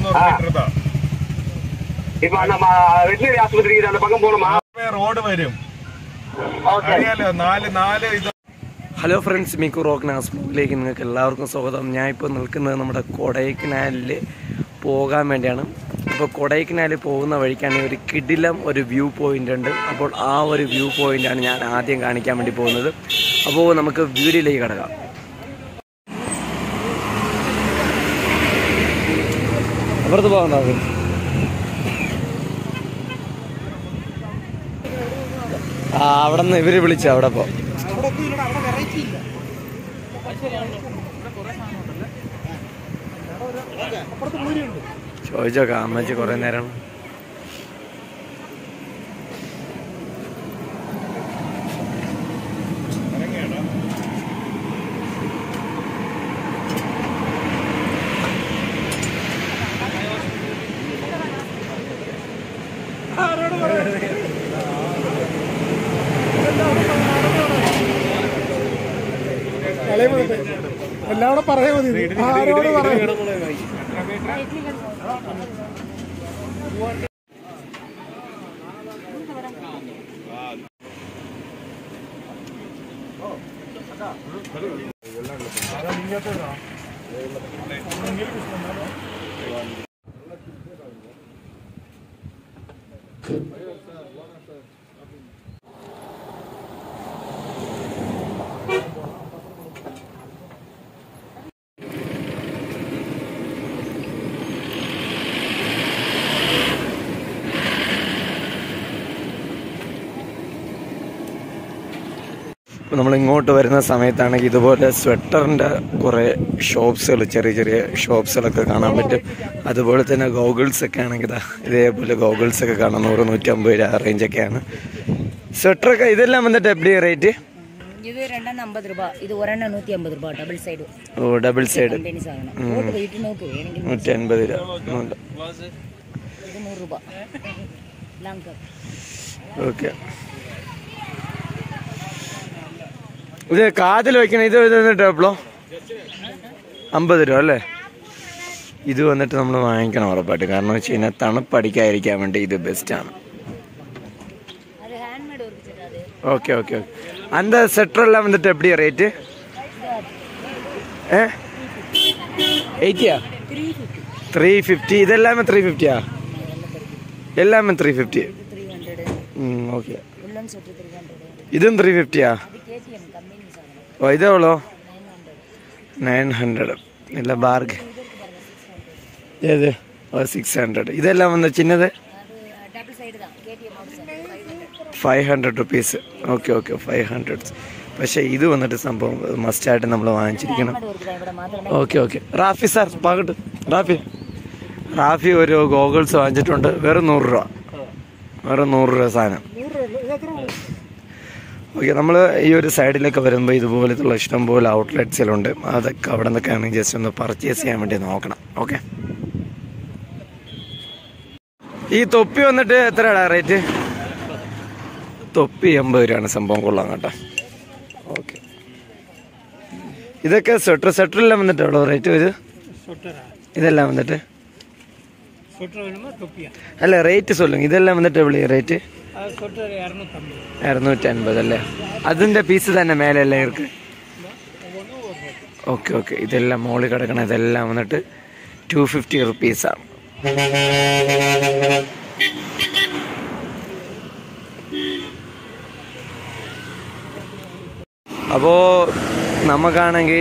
நானூறு மீட்டர் தான் இப்ப நம்ம வெட்டினரி ஆஸ்பத்திரிக்கு அந்த பக்கம் போகணுமா റോഡ് വരും ஓகே അറിയാലോ നാല് നാല് ഇത് ഹലോ ഫ്രണ്ട്സ് മിക്കു റോക്ക് നാസ്ബുക്കിലേക്ക് നിങ്ങൾക്ക് എല്ലാവർക്കും സ്വാഗതം ഞാൻ ഇപ്പോൾ നിൽക്കുന്നത് നമ്മുടെ കൊടൈക്കനാലിൽ പോകാൻ വേണ്ടിയാണ് അപ്പോൾ കൊടൈക്കനാലിൽ പോകുന്ന വഴിക്കാണെങ്കിൽ ഒരു കിടിലം ഒരു വ്യൂ പോയിന്റ് ഉണ്ട് അപ്പോൾ ആ ഒരു വ്യൂ പോയിന്റാണ് ഞാൻ ആദ്യം കാണിക്കാൻ വേണ്ടി പോകുന്നത് അപ്പോൾ നമുക്ക് വീഡിയോയിലേക്ക് കിടക്കാം അപ്പുറത്ത് പോകണ്ടോ ആ അവിടെ നിന്ന് ഇവര് വിളിച്ചു അവിടെ പോ ചോദിച്ചോക്കാം അമ്മച്ചി കുറെ നേരം എല്ലാവരും പറയാ മതി ഇത്. ആരോട് പറയാം നമ്മൾ ഇങ്ങോട്ട് വരുന്ന സമയത്താണെങ്കിൽ ഇതുപോലെ സ്വെറ്ററിൻ്റെ കുറേ ഷോപ്സുകൾ ചെറിയ ചെറിയ ഷോപ്സുകളൊക്കെ കാണാൻ പറ്റും അതുപോലെ തന്നെ ഗോഗിൾസ് ഒക്കെ ആണെങ്കിൽ ഇതാ ഇതേപോലെ ഗോഗിൾസ് ഒക്കെ കാണാം നൂറ് നൂറ്റമ്പത് രൂപ റേഞ്ചൊക്കെയാണ് സ്വെറ്ററൊക്കെ ഇതെല്ലാം വന്നിട്ട് എപ്പടി റേറ്റ് இது ரெண்டாம் ஐம்பது ரூபாய் இது ஒரு எண்ணெய் நூற்றி ஐம்பது ரூபாய் டபுள் சைடு ഓ ഡബിൾ സൈഡ് கம்பெனி சாதனம் போட்டு வெயிட்டு நோக்கு எனக்கு നൂറ്റി അൻപത് രൂപ ഉണ്ട് இது நூறுரூபா லாங் கப் ഓക്കെ ഇത് കാതിൽ വെക്കണ ഇത് ഇത് ടേബിളോ അമ്പത് രൂപ അല്ലേ ഇത് വന്നിട്ട് നമ്മൾ വാങ്ങിക്കണം ഉറപ്പായിട്ട് കാരണം വെച്ച് കഴിഞ്ഞാൽ തണുപ്പടിക്കാതിരിക്കാൻ വേണ്ടി ഇത് ബെസ്റ്റാണ് அது ஹேண்ட்மேட் ஒர்க் சார் அது ഓക്കെ ഓക്കെ ഓക്കെ அந்த സെറ്ററെല്ലാം വന്നിട്ട് എപ്പടിയാ റേറ്റ് ഏ എയ്റ്റിയാ த்ரீ ஃபிஃப்டி ത്രീ ഫിഫ്റ്റി ഇതെല്ലാം ത്രീ ഫിഫ്റ്റിയാ എല്ലാം three fifty three hundred okay woollen set three hundred ഇതും ത്രീ ഫിഫ്റ്റിയാ அது கேடிஎம் கம்பெனி சாதனம் ഓ ഇതെവളോ நைன் നയൻ ஹண்ட்ரட் ഹൺഡ്രഡ് ഇല്ല ബാർഗ് ഏത് ഓ സിക്സ് ഹൺഡ്രഡ് ഇതെല്ലാം വന്ന് ചിന്നത് அது டபுள் சைடு தான் KTM outside five hundred five hundred rupees okay okay five hundred പക്ഷേ ഇത് വന്നിട്ട് സംഭവം മസ്റ്റായിട്ട് നമ്മൾ വാങ്ങിച്ചിരിക്കണം ஹேண்ட்மேட் ஒர்க் தான் இவ்வளோ மாத்திரம் ഓക്കെ ഓക്കെ റാഫി സാർ പാകട്ട് റാഫി റാഫി ഒരു ഗോഗിൾസ് വാങ്ങിച്ചിട്ടുണ്ട് വെറും നൂറ് രൂപ വെറും നൂറ് രൂപ സാധനം ഓക്കെ നമ്മൾ ഈ ഒരു സൈഡിലൊക്കെ വരുമ്പോൾ ഇതുപോലത്തുള്ള ഇഷ്ടംപോലെ ഔട്ട്ലെറ്റ്സിലുണ്ട് അതൊക്കെ അവിടെ നിന്നൊക്കെയാണ് ജസ്റ്റ് ഒന്ന് പർച്ചേസ് ചെയ്യാൻ വേണ്ടി നോക്കണം ഓക്കെ ഈ തൊപ്പി വന്നിട്ട് എത്രയാടാ റേറ്റ് തൊപ്പി എൺപത് രൂപയാണ് സംഭവം കൊള്ളാം കേട്ടോ ഓക്കെ ഇതൊക്കെ സ്വെറ്റർ സ്വെറ്ററെല്ലാം വന്നിട്ട് എവിടെ റേറ്റ് വരും ഇതെല്ലാം വന്നിട്ട് சொட்டர் வேணுமா தொப்பியா അല്ല റേറ്റ് സൊല്ലുங்க ഇതെല്ലാം വന്നിട്ട് എവിടെ റേറ്റ് அது சொட்டர் இரநூத்தம்பது അറുന്നൂറ്റി അൻപത് അല്ലേ അതിന്റെ പീസ് തന്നെ മേലല്ലേ ഇവർക്ക് ഓക്കെ ഓക്കെ ഇതെല്ലാം മോളിൽ കിടക്കണ ഇതെല്ലാം വന്നിട്ട് ടു ഫിഫ്റ്റി റുപ്പീസാണ് അപ്പോ നമുക്കാണെങ്കിൽ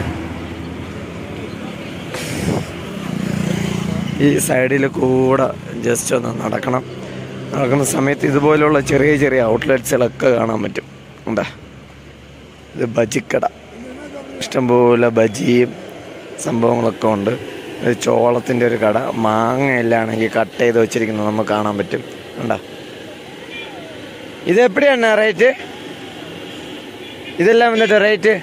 ഈ സൈഡിൽ കൂടെ ജസ്റ്റ് ഒന്ന് നടക്കണം നടക്കുന്ന സമയത്ത് ഇതുപോലുള്ള ചെറിയ ചെറിയ ഔട്ട്ലെറ്റ്സുകളൊക്കെ കാണാൻ പറ്റും എന്താ ഇത് ബജിക്കട ഇഷ്ടംപോലെ ബജിയും സംഭവങ്ങളൊക്കെ ഉണ്ട് ഇത് ചോളത്തിൻ്റെ ഒരു കട മാങ്ങ എല്ലാം ആണെങ്കിൽ കട്ട് ചെയ്ത് വെച്ചിരിക്കുന്നത് നമുക്ക് കാണാൻ പറ്റും കണ്ടാ ഇത് എപ്പോഴാണ് റേറ്റ് ഇതെല്ലാം വന്നിട്ട് റേറ്റ്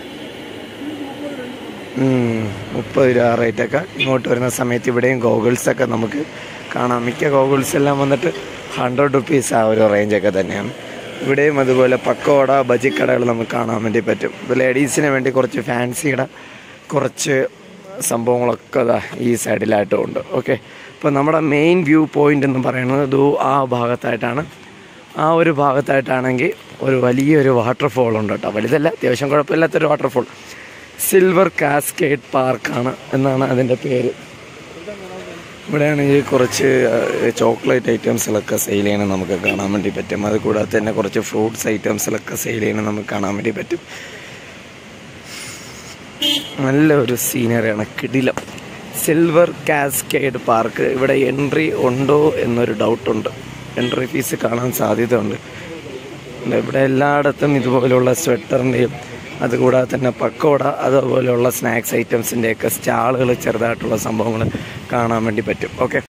ഉം, മുപ്പത് രൂപ റേറ്റൊക്കെ ഇങ്ങോട്ട് വരുന്ന സമയത്ത് ഇവിടെയും ഗോഗിൾസൊക്കെ നമുക്ക് കാണാം മിക്ക ഗോഗിൾസ് എല്ലാം വന്നിട്ട് ഹൺഡ്രഡ് റുപ്പീസ് ആ ഒരു റേഞ്ചൊക്കെ തന്നെയാണ് ഇവിടെയും അതുപോലെ പക്കോട ബജിക്കടകൾ നമുക്ക് കാണാൻ വേണ്ടി പറ്റും ഇപ്പോൾ ലേഡീസിന് വേണ്ടി കുറച്ച് ഫാൻസിയുടെ കുറച്ച് സംഭവങ്ങളൊക്കെ ദാ ഈ സൈഡിലായിട്ടും ഉണ്ട് ഓക്കെ അപ്പോൾ നമ്മുടെ മെയിൻ വ്യൂ പോയിന്റ് എന്ന് പറയുന്നത് ദൂ ആ ഭാഗത്തായിട്ടാണ് ആ ഒരു ഭാഗത്തായിട്ടാണെങ്കിൽ ഒരു വലിയൊരു വാട്ടർഫോൾ ഉണ്ട് കേട്ടോ വലുതല്ല അത്യാവശ്യം കുഴപ്പമില്ലാത്തൊരു വാട്ടർഫോൾ സിൽവർ കാസ്കേഡ് പാർക്കാണ് എന്നാണ് അതിൻ്റെ പേര് ഇവിടെയാണെങ്കിൽ കുറച്ച് ചോക്ലേറ്റ് ഐറ്റംസിലൊക്കെ സെയിൽ ചെയ്യണം നമുക്ക് കാണാൻ വേണ്ടി പറ്റും അത് കൂടാതെ തന്നെ കുറച്ച് ഫ്രൂട്ട്സ് ഐറ്റംസിലൊക്കെ സെയിൽ ചെയ്യണം നമുക്ക് കാണാൻ വേണ്ടി പറ്റും നല്ല ഒരു സീനറിയാണ് കിടിലം സിൽവർ കാസ്കേഡ് പാർക്ക് ഇവിടെ എൻട്രി ഉണ്ടോ എന്നൊരു ഡൗട്ടുണ്ട് എൻട്രി ഫീസ് കാണാൻ സാധ്യതയുണ്ട് ഇവിടെ എല്ലായിടത്തും ഇതുപോലുള്ള സ്വെറ്ററിൻ്റെയും അതുകൂടാതെ തന്നെ പക്കോട അതുപോലെയുള്ള സ്നാക്സ് ഐറ്റംസിൻ്റെയൊക്കെ സ്റ്റാളുകൾ ചെറുതായിട്ടുള്ള സംഭവങ്ങൾ കാണാൻ വേണ്ടി പറ്റും ഓക്കെ